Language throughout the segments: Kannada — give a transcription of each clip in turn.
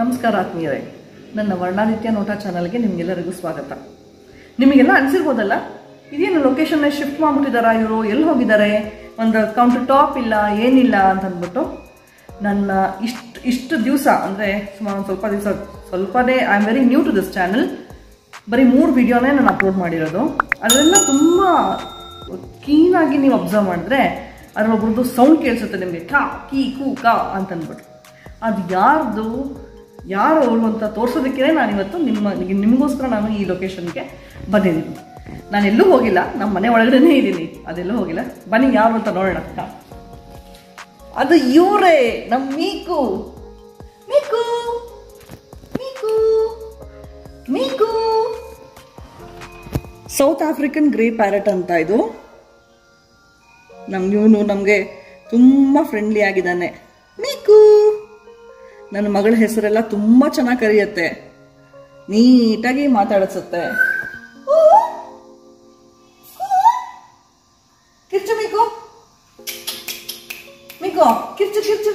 ನಮಸ್ಕಾರ ಆತ್ಮೀಯರೇ ನನ್ನ ವರ್ಣಾದಿತ್ಯ ನೋಟ ಚಾನಲ್ಗೆ ನಿಮಗೆಲ್ಲರಿಗೂ ಸ್ವಾಗತ ನಿಮಗೆಲ್ಲ ಅನಿಸಿರ್ಬೋದಲ್ಲ ಇದೇನು ಲೊಕೇಶನ್ನ ಶಿಫ್ಟ್ ಮಾಡ್ಬಿಟ್ಟಿದಾರಾ ಇವರು ಎಲ್ಲಿ ಹೋಗಿದ್ದಾರೆ ಒಂದು ಕೌಂಟರ್ ಟಾಪ್ ಇಲ್ಲ ಏನಿಲ್ಲ ಅಂತ ಅಂದ್ಬಿಟ್ಟು ನನ್ನ ಇಷ್ಟು ಇಷ್ಟು ದಿವಸ ಅಂದರೆ ಸುಮಾರು ಒಂದು ಸ್ವಲ್ಪ ದಿವಸ ಸ್ವಲ್ಪನೇ I am very new to this channel ಬರೀ ಮೂರು ವಿಡಿಯೋನೇ ನಾನು ಅಪ್ಲೋಡ್ ಮಾಡಿರೋದು ಅದರೆಲ್ಲ ತುಂಬ ಕೀನಾಗಿ ನೀವು ಅಬ್ಸರ್ವ್ ಮಾಡಿದ್ರೆ ಅದ್ರಲ್ಲಿ ಒಬ್ರದ್ದು ಸೌಂಡ್ ಕೇಳಿಸುತ್ತೆ ನಿಮಗೆ ಕಾ ಕೀ ಕು ಕಾ ಅಂತ ಅಂದ್ಬಿಟ್ಟು ಅದು ಯಾರ್ದು ಯಾರು ಅವರು ಅಂತ ತೋರಿಸೋದಕ್ಕೆ ನಾನು ಇವತ್ತು ನಿಮ್ಮ ನಿಮಗೋಸ್ಕರ ನಾನು ಈ ಲೊಕೇಶನ್ಗೆ ಬಂದಿದ್ದೀನಿ ನಾನು ಎಲ್ಲೂ ಹೋಗಿಲ್ಲ ನಮ್ಮ ಮನೆ ಒಳಗಡೆನೇ ಇದ್ದೀನಿ ಅದೆಲ್ಲೂ ಹೋಗಿಲ್ಲ ಬನ್ನಿ ಯಾರು ಅಂತ ನೋಡೋಣ ಕಾ. ಅದು ಇವರೇ ನಮ್ಮ ಮೀಕು ಮೀಕು ಮೀಕು ಮೀಕು ಸೌತ್ ಆಫ್ರಿಕನ್ ಗ್ರೇ ಪ್ಯಾರೆಟ್ ಅಂತ ಇದು ನಮ್ಗೆ ಇವನು ನಮಗೆ ತುಂಬ ಫ್ರೆಂಡ್ಲಿ ಆಗಿದ್ದಾನೆ ಮೀಕು ನನ್ನ ಮಗಳ ಹೆಸರೆಲ್ಲ ತುಂಬ ಚೆನ್ನಾಗಿ ಕರೆಯುತ್ತೆ ನೀಟಾಗಿ ಮಾತಾಡಿಸುತ್ತೆ ಕಿರ್ಚು ಮೀಕು ಮೀಕು ಕಿರ್ಚು ಕಿರ್ಚು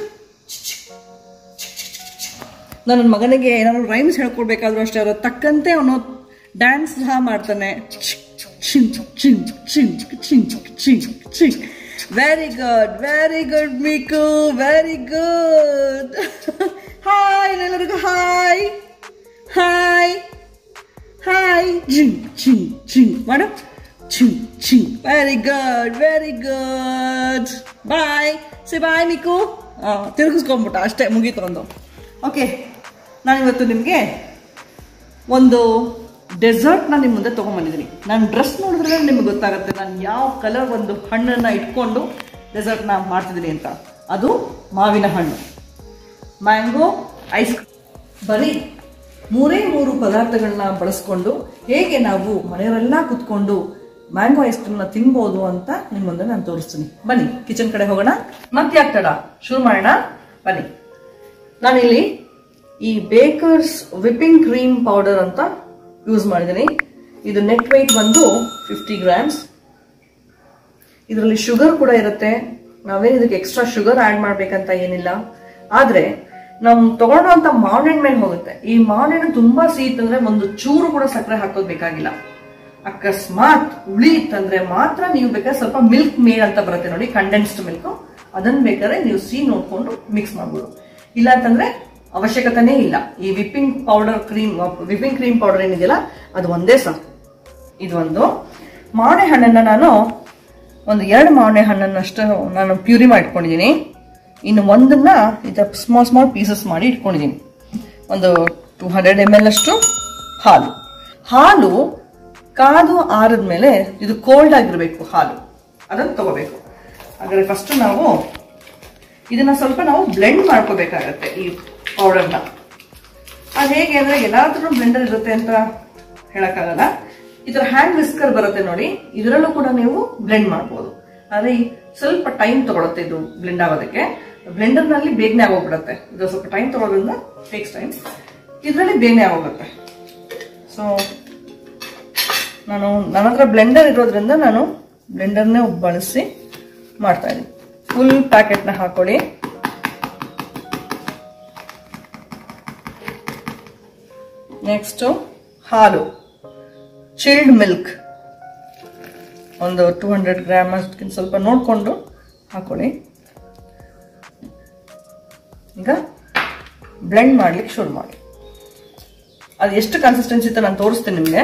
ನನ್ನ ಮಗನಿಗೆ ಏನಾದ್ರು ರೈಮ್ಸ್ ಹೇಳ್ಕೊಡ್ಬೇಕಾದ್ರೂ ಅಷ್ಟೇ ಅದ್ರ ತಕ್ಕಂತೆ ಅವನು ಡ್ಯಾನ್ಸ್ ಸಹ ಮಾಡ್ತಾನೆ ವೆರಿ ಗುಡ್ ವೆರಿ ಗುಡ್ ಮೀಕು ವೆರಿ ಗುಡ್ ಹಾಯ್ ಎಲ್ಲರಿಗೂ ಹಾಯ್ ಹಾಯ್ ಹಾಯ್ ಜಿಂಗ್ ಜಿಂಗ್ ಜಿಂಗ್ ಮಾಡು ಜಿಂಗ್ ಜಿಂಗ್ very good very good bye see bye ಮಿಕು ತಿರುಗಿಸ್ಕೊಂಬಿಟ್ಟ ಅಷ್ಟೇ ಮುಗೀತು ಒಂದು ಓಕೆ ನಾನಿವತ್ತು ನಿಮಗೆ ಒಂದು ಡೆಸರ್ಟ್ನ ನಿಮ್ಮ ಮುಂದೆ ತೊಗೊಂಬಂದಿದ್ದೀನಿ ನಾನು ಡ್ರೆಸ್ ನೋಡಿದ್ರೆ ನಿಮ್ಗೆ ಗೊತ್ತಾಗುತ್ತೆ ನಾನು ಯಾವ ಕಲರ್ ಒಂದು ಹಣ್ಣನ್ನು ಇಟ್ಕೊಂಡು ಡೆಸರ್ಟ್ನ ಮಾಡ್ತಿದ್ದೀನಿ ಅಂತ ಅದು ಮಾವಿನ ಹಣ್ಣು ಮ್ಯಾಂಗೋ ಐಸ್ ಬರೀ ಮೂರೇ ಮೂರು ಪದಾರ್ಥಗಳನ್ನ ಬಳಸ್ಕೊಂಡು ಹೇಗೆ ನಾವು ಮನೆಯವರೆಲ್ಲ ಕುತ್ಕೊಂಡು ಮ್ಯಾಂಗೋ ಐಸ್ ಕ್ರೀಮ್ನ ತಿನ್ಬೋದು ಅಂತ ನಿಮ್ಮ ಮುಂದೆ ನಾನು ತೋರಿಸ್ತೀನಿ ಬನ್ನಿ ಕಿಚನ್ ಕಡೆ ಹೋಗೋಣ ಮತ್ತೆ ಯಾಕೆ ತಡ ಶುರು ಮಾಡೋಣ ಬನ್ನಿ ನಾನಿಲ್ಲಿ ಈ ಬೇಕರ್ಸ್ ವಿಪಿಂಗ್ ಕ್ರೀಮ್ ಪೌಡರ್ ಅಂತ ಯೂಸ್ ಮಾಡಿದ್ದೀನಿ ಇದು ನೆಟ್ ವೆಯ್ಟ್ ಬಂದು ಫಿಫ್ಟಿ ಗ್ರಾಮ್ಸ್ ಇದರಲ್ಲಿ ಶುಗರ್ ಕೂಡ ಇರುತ್ತೆ ನಾವೇನು ಇದಕ್ಕೆ ಎಕ್ಸ್ಟ್ರಾ ಶುಗರ್ ಆ್ಯಡ್ ಮಾಡ್ಬೇಕಂತ ಏನಿಲ್ಲ ಆದ್ರೆ ನಾವು ತಗೊಂಡಂತ ಮಾವಿನ ಮೇಲೆ ಹೋಗುತ್ತೆ ಈ ಮಾವಿನ ತುಂಬಾ ಸಿಹಿ ಇತ್ತಂದ್ರೆ ಒಂದು ಚೂರು ಕೂಡ ಸಕ್ಕರೆ ಹಾಕೋದ್ ಬೇಕಾಗಿಲ್ಲ ಅಕಸ್ಮಾತ್ ಹುಳಿ ಇತ್ತಂದ್ರೆ ಮಾತ್ರ ನೀವು ಬೇಕಾದ್ರೆ ಸ್ವಲ್ಪ ಮಿಲ್ಕ್ ಮೇಡ್ ಅಂತ ಬರುತ್ತೆ ನೋಡಿ ಕಂಡೆನ್ಸ್ಡ್ ಮಿಲ್ಕ್ ಅದನ್ನ ಬೇಕಾದ್ರೆ ನೀವು ಸಿಹಿ ನೋಡ್ಕೊಂಡು ಮಿಕ್ಸ್ ಮಾಡ್ಬೋದು ಇಲ್ಲ ಅಂತಂದ್ರೆ ಅವಶ್ಯಕತೆನೇ ಇಲ್ಲ ಈ whipping powder cream whipping cream powder ಏನಿದೆಯಲ್ಲ ಅದು ಒಂದೇ ಸಾಕು ಇದು ಒಂದು ಮಾವಿನ ಹಣ್ಣನ್ನ ನಾನು ಒಂದು ಎರಡು ಮಾವಿನ ಹಣ್ಣನ್ನಷ್ಟು ನಾನು ಪ್ಯೂರಿ ಮಾಡಿಟ್ಕೊಂಡಿದ್ದೀನಿ ಇನ್ನು ಒಂದನ್ನ ಇದು ಸ್ಮಾಲ್ ಸ್ಮಾಲ್ ಪೀಸಸ್ ಮಾಡಿ ಇಟ್ಕೊಂಡಿದ್ದೀನಿ ಒಂದು ಟೂ ಹಂಡ್ರೆಡ್ ಎಮ್ ಎಲ್ ಅಷ್ಟು ಹಾಲು ಹಾಲು ಕಾದು ಆರಿದ್ಮೇಲೆ ಇದು ಕೋಲ್ಡ್ ಆಗಿರಬೇಕು ಹಾಲು ಅದನ್ನು ತಗೋಬೇಕು ಹಾಗಾದ್ರೆ ಫಸ್ಟ್ ನಾವು ಇದನ್ನ ಸ್ವಲ್ಪ ನಾವು ಬ್ಲೆಂಡ್ ಮಾಡ್ಕೋಬೇಕಾಗತ್ತೆ ಈ ಪೌಡರ್ನ ಅದು ಹೇಗೆ ಅಂದ್ರೆ ಎಲ್ಲಾದ್ರೂ ಬ್ಲೆಂಡರ್ ಇರುತ್ತೆ ಅಂತ ಹೇಳಕ್ಕಾಗಲ್ಲ ಈ ತರ ಹ್ಯಾಂಡ್ ವಿಸ್ಕರ್ ಬರುತ್ತೆ ನೋಡಿ ಇದರಲ್ಲೂ ಕೂಡ ನೀವು ಬ್ಲೆಂಡ್ ಮಾಡ್ಬೋದು ಆದ್ರೆ ಈ ಸ್ವಲ್ಪ ಟೈಮ್ ತಗೊಳುತ್ತೆ ಇದು ಬ್ಲೆಂಡ್ ಆಗೋದಕ್ಕೆ ಬ್ಲೆಂಡರ್ ನಲ್ಲಿ ಬೇಗನೆ ಆಗೋಗ್ಬಿಡುತ್ತೆ ಇದು ಸ್ವಲ್ಪ ಟೈಮ್ ತಗೊಳ್ಳೋದ್ರಿಂದ ಟೇಕ್ಸ್ ಟೈಮ್ ಇದರಲ್ಲಿ ಬೇಗನೆ ಆಗೋಗುತ್ತೆ ಸೊ ನಾನು ನನ್ನ ಹತ್ರ ಬ್ಲೆಂಡರ್ ಇರೋದ್ರಿಂದ ನಾನು ಬ್ಲೆಂಡರ್ನೇ ಬಳಸಿ ಮಾಡ್ತಾ ಇದ್ದೀನಿ ಫುಲ್ ಪ್ಯಾಕೆಟ್ನ ಹಾಕೊಳ್ಳಿ ನೆಕ್ಸ್ಟು ಹಾಲು ಚಿಲ್ಡ್ ಮಿಲ್ಕ್ ಒಂದು ಟೂ ಹಂಡ್ರೆಡ್ ಗ್ರಾಮ್ ಅಷ್ಟಕ್ಕಿಂತ ಸ್ವಲ್ಪ ನೋಡಿಕೊಂಡು ಹಾಕೊಳ್ಳಿ ಈಗ ಬ್ಲೆಂಡ್ ಮಾಡ್ಲಿಕ್ಕೆ ಶುರು ಮಾಡಿ ಅದು ಎಷ್ಟು ಕನ್ಸಿಸ್ಟೆನ್ಸಿ ಇತ್ತು ನಾನು ತೋರಿಸ್ತೀನಿ ನಿಮಗೆ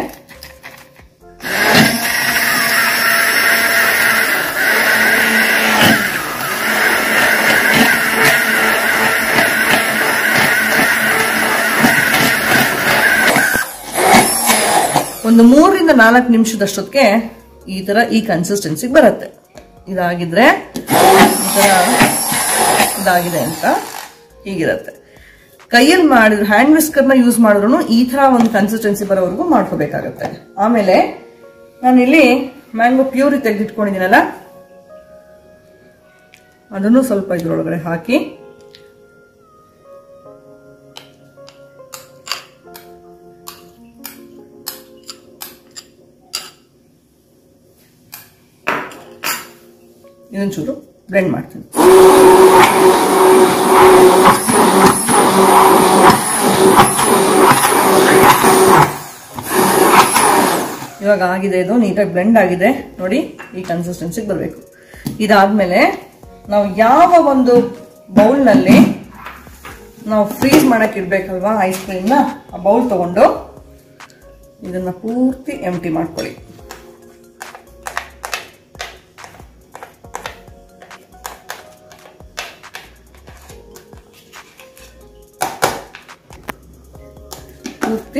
ಒಂದು ಮೂರರಿಂದ ನಾಲ್ಕು ನಿಮಿಷದಷ್ಟೊತ್ತಿಗೆ ಈ ತರ ಈ ಕನ್ಸಿಸ್ಟೆನ್ಸಿಗೆ ಬರುತ್ತೆ ಇದಾಗಿದ್ರೆ ಈ ತರ ಇದಾಗಿದೆ ಅಂತ ಹೀಗಿರುತ್ತೆ ಕೈಯಲ್ಲಿ ಮಾಡಿದ್ರೆ ಹ್ಯಾಂಡ್ ವಿಸ್ಕರ್ನ ಯೂಸ್ ಮಾಡಿದ್ರು ಈ ತರ ಒಂದು ಕನ್ಸಿಸ್ಟೆನ್ಸಿ ಬರೋವರೆಗೂ ಮಾಡ್ಕೋಬೇಕಾಗತ್ತೆ ಆಮೇಲೆ ನಾನಿಲ್ಲಿ ಮ್ಯಾಂಗೋ ಪ್ಯೂರಿ ತೆಗೆದಿಟ್ಕೊಂಡಿದ್ದೀನಲ್ಲ ಅದನ್ನು ಸ್ವಲ್ಪ ಇದ್ರೊಳಗಡೆ ಹಾಕಿ ಇದೊಂಚೂರು ಬ್ಲೆಂಡ್ ಮಾಡ್ತೀನಿ ಇವಾಗ ಆಗಿದೆ ಇದು ನೀಟಾಗಿ ಬ್ಲೆಂಡ್ ಆಗಿದೆ ನೋಡಿ ಈ ಕನ್ಸಿಸ್ಟೆನ್ಸಿಗೆ ಬರಬೇಕು ಇದಾದ್ಮೇಲೆ ನಾವು ಯಾವ ಒಂದು ಬೌಲ್ನಲ್ಲಿ ನಾವು ಫ್ರೀಸ್ ಮಾಡಕ್ಕೆ ಇಡ್ಬೇಕಲ್ವಾ ಐಸ್ ಕ್ರೀಮ್ನ ಆ ಬೌಲ್ ತಗೊಂಡು ಇದನ್ನ ಪೂರ್ತಿ ಎಂಟಿ ಮಾಡ್ಕೊಳ್ಳಿ ಪೂರ್ತಿ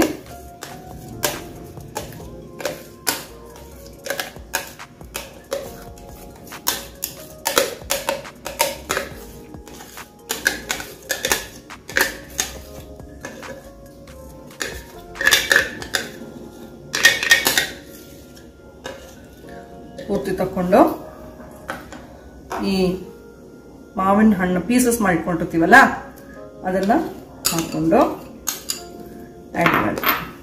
ಪೂರ್ತಿ ತಕೊಂಡು ಈ ಮಾವಿನ ಹಣ್ಣು ಪೀಸಸ್ ಮಾಡಿಕೊಂಡಿರ್ತೀವಲ್ಲ ಅದನ್ನ ಹಾಕೊಂಡು ಆ್ಯಡ್ ಮಾಡಿ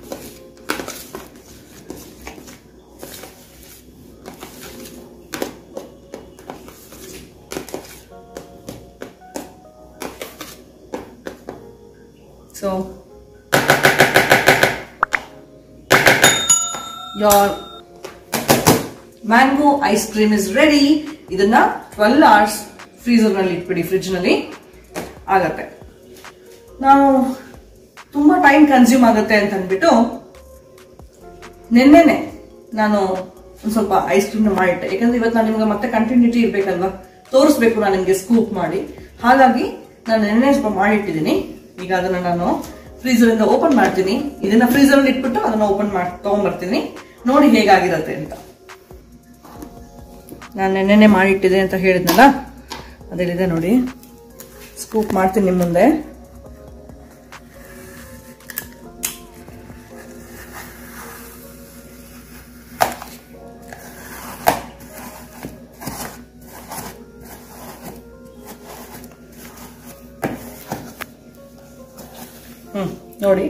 so your mango ice cream is ready ಇದನ್ನ ಟ್ವೆಲ್ ಅವರ್ಸ್ ಫ್ರೀಸರ್ ನಲ್ಲಿ ಇಟ್ಬಿಡಿ ಫ್ರಿಡ್ಜ್ ನಲ್ಲಿ ಆಗತ್ತೆ ನಾವು ತುಂಬಾ ಟೈಮ್ ಕನ್ಸ್ಯೂಮ್ ಆಗುತ್ತೆ ಅಂತ ಅಂದ್ಬಿಟ್ಟು ನಿನ್ನೆನೆ ನಾನು ಒಂದ್ ಸ್ವಲ್ಪ ಐಸ್ ಕ್ರೀಮ್ ಮಾಡಿಟ್ಟೆ ಯಾಕಂದ್ರೆ ಇವತ್ತು ನಾನು ನಿಮ್ಗೆ ಮತ್ತೆ ಕಂಟಿನ್ಯೂಟಿ ಇರ್ಬೇಕಲ್ವಾ ತೋರಿಸ್ಬೇಕು ನಾನು ನಿಮ್ಗೆ ಸ್ಕೂಪ್ ಮಾಡಿ ಹಾಗಾಗಿ ನಾನು ನಿನ್ನೆ ಸ್ವಲ್ಪ ಮಾಡಿಟ್ಟಿದ್ದೀನಿ ಈಗ ಅದನ್ನ ನಾನು ಫ್ರೀಸರ್ ಇಂದ ಓಪನ್ ಮಾಡ್ತೀನಿ ಇದನ್ನ ಫ್ರೀಸರ್ ಅಲ್ಲಿ ಇಟ್ಬಿಟ್ಟು ಅದನ್ನ ಓಪನ್ ಮಾಡಿ ತಗೊಂಡ್ಬರ್ತೀನಿ ನೋಡಿ ಹೇಗಾಗಿರತ್ತೆ ಅಂತ ನಾನು ನೆನ್ನೆನೆ ಮಾಡಿಟ್ಟಿದೆ ಅಂತ ಹೇಳಿದ್ನಲ್ಲ ಅದೆಲ್ಲಿದೆ ನೋಡಿ ಸ್ಕೂಪ್ ಮಾಡ್ತೀನಿ ನಿಮ್ಮ ಮುಂದೆ ಹ್ಮ್ ನೋಡಿ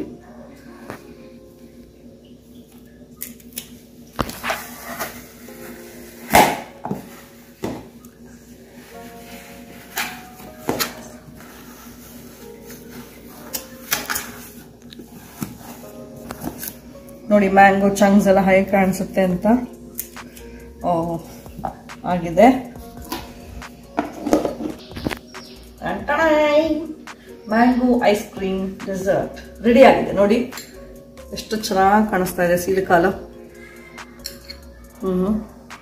ನೋಡಿ ಮ್ಯಾಂಗೋ ಚಂಗ್ಸ್ ಎಲ್ಲ ಹೇಗೆ ಕಾಣಿಸುತ್ತೆ ಅಂತ ಓ ಆಗಿದೆ mango ice cream dessert ready ಆಗಿದೆ ನೋಡಿ ಎಷ್ಟು ಚೆನ್ನಾಗಿ ಕಾಣಿಸ್ತಾ ಇದೆ ಸೀಲಿಕಾಲ ಹ್ಮ್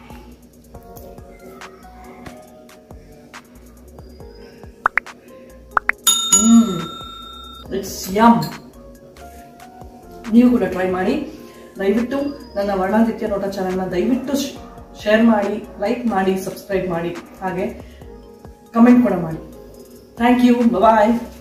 ಹ್ಮ್ ಇಟ್ಸ್ ಯಮ್ ನೀವು ಕೂಡ ಟ್ರೈ ಮಾಡಿ ದಯವಿಟ್ಟು ನನ್ನ ವರ್ಣಾದಿತ್ಯ ನೋಟ ಚಾನಲ್ನ ದಯವಿಟ್ಟು ಶೇರ್ ಮಾಡಿ ಲೈಕ್ ಮಾಡಿ ಸಬ್ಸ್ಕ್ರೈಬ್ ಮಾಡಿ ಹಾಗೆ ಕಮೆಂಟ್ ಕೂಡ ಮಾಡಿ ಥ್ಯಾಂಕ್ ಯು ಬಾಯ್